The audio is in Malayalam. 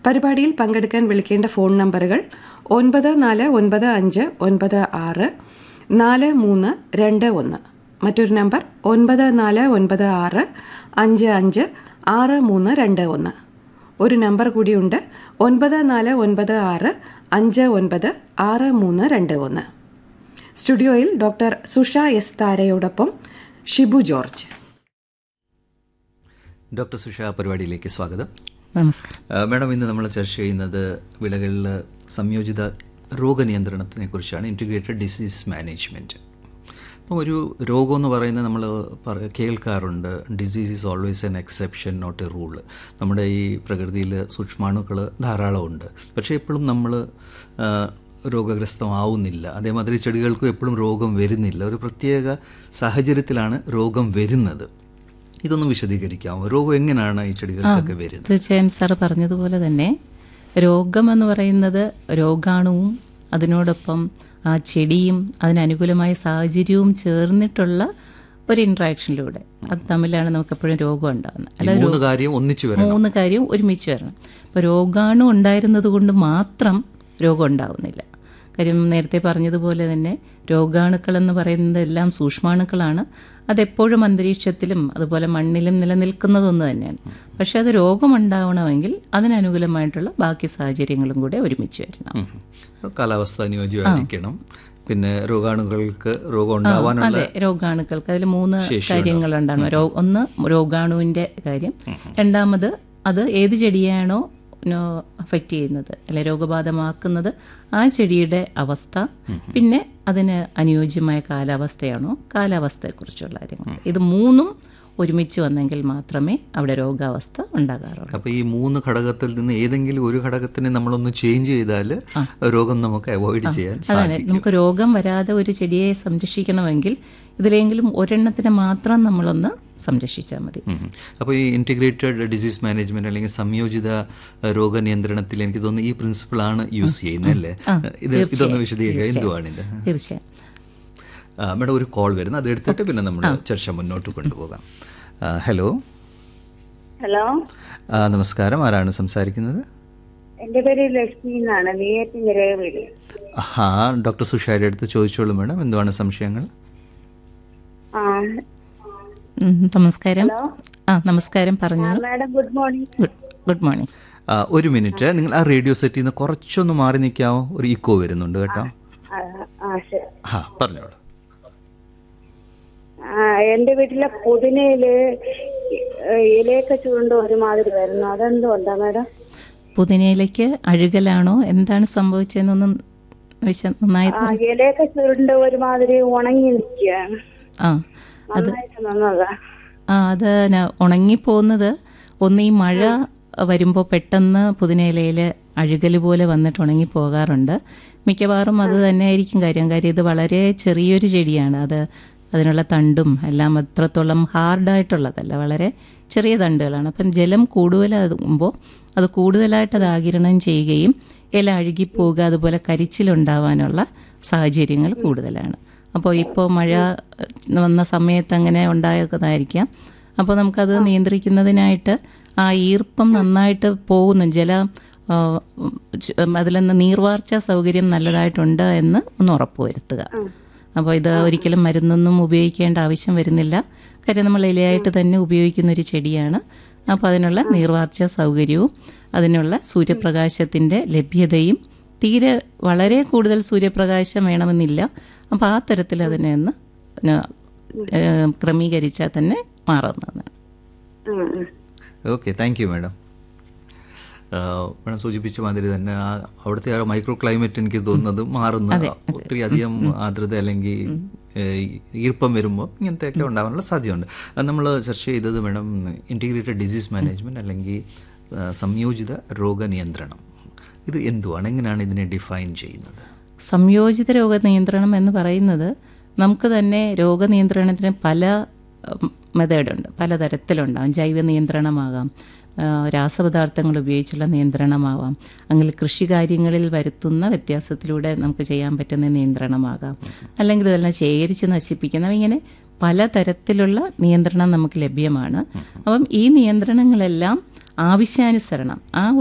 പരിപാടിയിൽ പങ്കെടുക്കാൻ വിളിക്കേണ്ട ഫോൺ നമ്പറുകൾ ഒൻപത് നാല് ഒൻപത് അഞ്ച് ഒൻപത് ആറ് നാല് മൂന്ന് രണ്ട് ഒന്ന് മറ്റൊരു നമ്പർ ഒൻപത് നാല് ഒൻപത് ആറ് അഞ്ച് അഞ്ച് ആറ് മൂന്ന് രണ്ട് ഒന്ന് ഒരു നമ്പർ കൂടിയുണ്ട് ഒൻപത് നാല് ഒൻപത് ആറ് അഞ്ച് ഒൻപത് ആറ് മൂന്ന് രണ്ട് ഒന്ന് സ്റ്റുഡിയോയിൽ ഡോക്ടർ സുഷ എസ് താരയോടൊപ്പം ഷിബു ജോർജ് ഡോക്ടർ സുഷ പരിപാടിയിലേക്ക് സ്വാഗതം നമസ്കാരം ആ, മാഡം ഇന്ന് നമ്മൾ ചർച്ച ചെയ്യുന്നത് വിളകളിൽ സംയോജിത രോഗനിയന്ത്രണത്തിനെ കുറിച്ചാണ് ഇൻറ്റിഗ്രേറ്റഡ് ഡിസീസ് മാനേജ്മെൻറ്റ് അപ്പം ഒരു രോഗം എന്ന് പറയുന്നത് നമ്മൾ പറ- കേൾക്കാറുണ്ട് disease is always an exception not a rule നമ്മുടെ ഈ പ്രകൃതിയിൽ സൂക്ഷ്മാണുക്കൾ ധാരാളമുണ്ട് പക്ഷേ എപ്പോഴും നമ്മൾ രോഗഗ്രസ്തമാവുന്നില്ല അതേമാതിരി ചെടികൾക്കും എപ്പോഴും രോഗം വരുന്നില്ല ഒരു പ്രത്യേക സാഹചര്യത്തിലാണ് രോഗം വരുന്നത് ഇതൊന്നും വിശദീകരിക്കാമോ രോഗം എങ്ങനെയാണ് ഈ ചെടികൾക്കൊക്കെ വരുന്നത് തീർച്ചയായും സാർ പറഞ്ഞതുപോലെ തന്നെ രോഗമെന്ന് പറയുന്നത് രോഗാണുവും അതിനോടൊപ്പം ആ ചെടിയും അതിനനുകൂലമായ സാഹചര്യവും ചേർന്നിട്ടുള്ള ഒരു ഇൻട്രാക്ഷനിലൂടെ അത് തമ്മിലാണ് നമുക്ക് എപ്പോഴും രോഗം ഉണ്ടാകുന്നത് ഈ മൂന്ന് കാര്യം ഒന്നിച്ചു വരണം മൂന്ന് കാര്യം ഒരുമിച്ച് വരണം അപ്പോൾ രോഗാണു ഉണ്ടായിരുന്നത് കൊണ്ട് മാത്രം രോഗം ഉണ്ടാവുന്നില്ല കാര്യം നേരത്തെ പറഞ്ഞതുപോലെ തന്നെ രോഗാണുക്കൾ എന്ന് പറയുന്നത് എല്ലാം സൂക്ഷ്മാണുക്കളാണ് അതെപ്പോഴും അന്തരീക്ഷത്തിലും അതുപോലെ മണ്ണിലും നിലനിൽക്കുന്നതൊന്ന് തന്നെയാണ് പക്ഷെ അത് രോഗമുണ്ടാവണമെങ്കിൽ അതിനനുകൂലമായിട്ടുള്ള ബാക്കി സാഹചര്യങ്ങളും കൂടെ ഒരുമിച്ച് വരണം ഉം. കാലാവസ്ഥ അനുയോജ്യമായിരിക്കണം പിന്നെ രോഗാണുക്കൾക്ക് രോഗം ഉണ്ടാവാനുള്ള അതെ രോഗാണുക്കൾക്ക് അതിൽ മൂന്ന് കാര്യങ്ങളുണ്ടാണ് രോ ഒന്ന് രോഗാണുവിൻ്റെ കാര്യം രണ്ടാമത് അത് ഏത് ചെടിയാണോ അഫക്റ്റ് ചെയ്യുന്നത് അല്ലെ രോഗബാധമാക്കുന്നത് ആ ചെടിയുടെ അവസ്ഥ പിന്നെ അതിന് അനുയോജ്യമായ കാലാവസ്ഥയാണോ കാലാവസ്ഥയെക്കുറിച്ചുള്ള കാര്യങ്ങൾ ഇത് മൂന്നും ഒരുമിച്ച് വന്നെങ്കിൽ മാത്രമേ അവിടെ രോഗാവസ്ഥ ഉണ്ടാകാറുള്ളൂ അപ്പൊ ഈ മൂന്ന് ഘടകത്തിൽ നിന്ന് ഏതെങ്കിലും ഒരു ഘടകത്തിനെ നമ്മളൊന്ന് ചേഞ്ച് ചെയ്താൽ രോഗം നമുക്ക് അവോയ്ഡ് ചെയ്യാൻ അതാണ് സാധിക്കും നമുക്ക് രോഗം വരാതെ ഒരു ചെടിയെ സംരക്ഷിക്കണമെങ്കിൽ ഇതിലെങ്കിലും ഒരെണ്ണത്തിനെ മാത്രം നമ്മളൊന്ന് സംരക്ഷിച്ചാൽ മതി ഉം. അപ്പോൾ ഈ ഇൻറ്റിഗ്രേറ്റഡ് ഡിസീസ് മാനേജ്മെന്റ് അല്ലെങ്കിൽ സംയോജിത അഹ്, രോഗനിയന്ത്രണത്തിൽ എനിക്ക് തോന്നുന്നു ഈ പ്രിൻസിപ്പിളാണ് യൂസ് ചെയ്യുന്നത് അല്ലേ ഇത് ഇതൊന്ന് വിശദീകരിക്കുക എന്തുവാണിത് തീർച്ചയായും ആ, മാഡം ഒരു കോൾ വരുന്നു അത് എടുത്തിട്ട് പിന്നെ നമ്മൾ ചർച്ച മുന്നോട്ട് കൊണ്ടുപോകാം ആ, ഹലോ ഹലോ ആ, നമസ്കാരം ആരാണ് സംസാരിക്കുന്നത് എന്റെ പേര് ലക്ഷ്മി എന്നാണ് നെയ്യാറ്റിങ്കര വീട് ഹാ ഡോക്ടർ സുഷായുടെ അടുത്ത് ചോദിച്ചോളൂ മാഡം എന്തുവാണ് സംശയങ്ങൾ ആ ഉം, നമസ്കാരം ആ നമസ്കാരം പറഞ്ഞു madam good morning good good morning ആ, ഒരു മിനിറ്റ് നിങ്ങൾ ആ റേഡിയോ സെറ്റിൽ നിന്ന് കുറച്ചൊന്ന് മാറി നിൽക്കാമോ ഒരു ഇക്കോ വരുന്നുണ്ട് കേട്ടോ ആ, ആ ശരി ആ പറഞ്ഞോളൂ ആ എന്റെ വീട്ടിലെ പുതിനയില് ഇ- ഇലയൊക്കെ ചുരുണ്ട് ഒരുമാതിരി വരുന്നു അതെന്തുകൊണ്ടാ മാഡം പുതിനയിലേക്ക് അഴുകലാണോ എന്താണ് സംഭവിച്ചതെന്നൊന്നും വിശ നന്നായി ആ ഇലയൊക്കെ ചുരുണ്ട് ഒരുമാതിരി ഉണങ്ങി നിൽക്കുകയാണ് ആ നന്നായിട്ട് നന്നതാ ആ അത് ന- ഉണങ്ങിപ്പോകുന്നത് ഒന്ന് ഈ മഴ വരുമ്പോൾ പെട്ടെന്ന് പുതിനയിലയിൽ അഴുകൽ പോലെ വന്നിട്ട് ഉണങ്ങിപ്പോകാറുണ്ട് മിക്കവാറും അത് തന്നെയായിരിക്കും കാര്യം കാര്യം ഇത് വളരെ ചെറിയൊരു ചെടിയാണ് അത് അതിനുള്ള തണ്ടും എല്ലാം അത്രത്തോളം ഹാർഡായിട്ടുള്ളതല്ല വളരെ ചെറിയ തണ്ടുകളാണ് അപ്പം ജലം കൂടുതലാകുമ്പോൾ അത് കൂടുതലായിട്ട് അത് ആകിരണം ചെയ്യുകയും ഇല അഴുകിപ്പോവുക അതുപോലെ കരിച്ചിലുണ്ടാവാനുള്ള സാഹചര്യങ്ങൾ കൂടുതലാണ് അപ്പോൾ ഇപ്പോൾ മഴ ഏഹ്, വന്ന സമയത്ത് അങ്ങനെ ഉണ്ടായതായിരിക്കാം അപ്പോൾ നമുക്കത് നിയന്ത്രിക്കുന്നതിനായിട്ട് ആ ഈർപ്പം നന്നായിട്ട് പോകുന്നു ജല ആ, ച്- അതിൽ നിന്ന് നീർവാർച്ച സൗകര്യം നല്ലതായിട്ടുണ്ട് എന്ന് ഒന്ന് ഉറപ്പുവരുത്തുക അപ്പോൾ ഇത് ഒരിക്കലും മരുന്നൊന്നും ഉപയോഗിക്കേണ്ട ആവശ്യം വരുന്നില്ല കാര്യം നമ്മൾ ഇലയായിട്ട് തന്നെ ഉപയോഗിക്കുന്ന ഒരു ചെടിയാണ് അപ്പോൾ അതിനുള്ള നീർവാർച്ച സൗകര്യവും അതിനുള്ള സൂര്യപ്രകാശത്തിൻ്റെ ലഭ്യതയും തീരെ വളരെ കൂടുതൽ സൂര്യപ്രകാശം വേണമെന്നില്ല അപ്പോൾ ആ തരത്തിൽ അതിനെ ഒന്ന് ന- ഏഹ് ക്രമീകരിച്ചാൽ തന്നെ മാറുന്നതാണ് ഉം, ഉം. Okay thank you madam madam സൂചിപ്പിച്ച മാതിരി തന്നെ ആ അവിടുത്തെ ആ മൈക്രോ ക്ലൈമറ്റ് എനിക്ക് തോന്നുന്നത് മാറുന്ന ഒത്തിരി അധികം ആർദ്രത അല്ലെങ്കിൽ ഏഹ്, ഈർപ്പം വരുമ്പോൾ ഇങ്ങനത്തെയൊക്കെ ഉണ്ടാകാനുള്ള സാധ്യതയുണ്ട് അത് നമ്മൾ ചർച്ച ചെയ്തത് മാഡം ഇൻറ്റിഗ്രേറ്റഡ് ഡിസീസ് മാനേജ്മെൻറ്റ് അല്ലെങ്കിൽ ആ, സംയോജിത രോഗനിയന്ത്രണം ഇത് എന്തുവാണ് എങ്ങനെയാണ് ഇതിനെ ഡിഫൈൻ ചെയ്യുന്നത് സംയോജിത രോഗനിയന്ത്രണം എന്ന് പറയുന്നത് നമുക്ക് തന്നെ രോഗനിയന്ത്രണത്തിന് പല മെത്തേഡുണ്ട് പലതരത്തിലുണ്ടാകും ജൈവ നിയന്ത്രണമാകാം ആ, രാസപദാർത്ഥങ്ങൾ ഉപയോഗിച്ചുള്ള നിയന്ത്രണമാവാം അല്ലെങ്കിൽ കൃഷി കാര്യങ്ങളിൽ വരുത്തുന്ന വ്യത്യാസത്തിലൂടെ നമുക്ക് ചെയ്യാൻ പറ്റുന്ന നിയന്ത്രണമാകാം അല്ലെങ്കിൽ ഇതെല്ലാം ശേഖരിച്ച് നശിപ്പിക്കുന്ന ഇങ്ങനെ പലതരത്തിലുള്ള നിയന്ത്രണം നമുക്ക് ലഭ്യമാണ് അപ്പം ഈ നിയന്ത്രണങ്ങളെല്ലാം ആവശ്യാനുസരണം ആ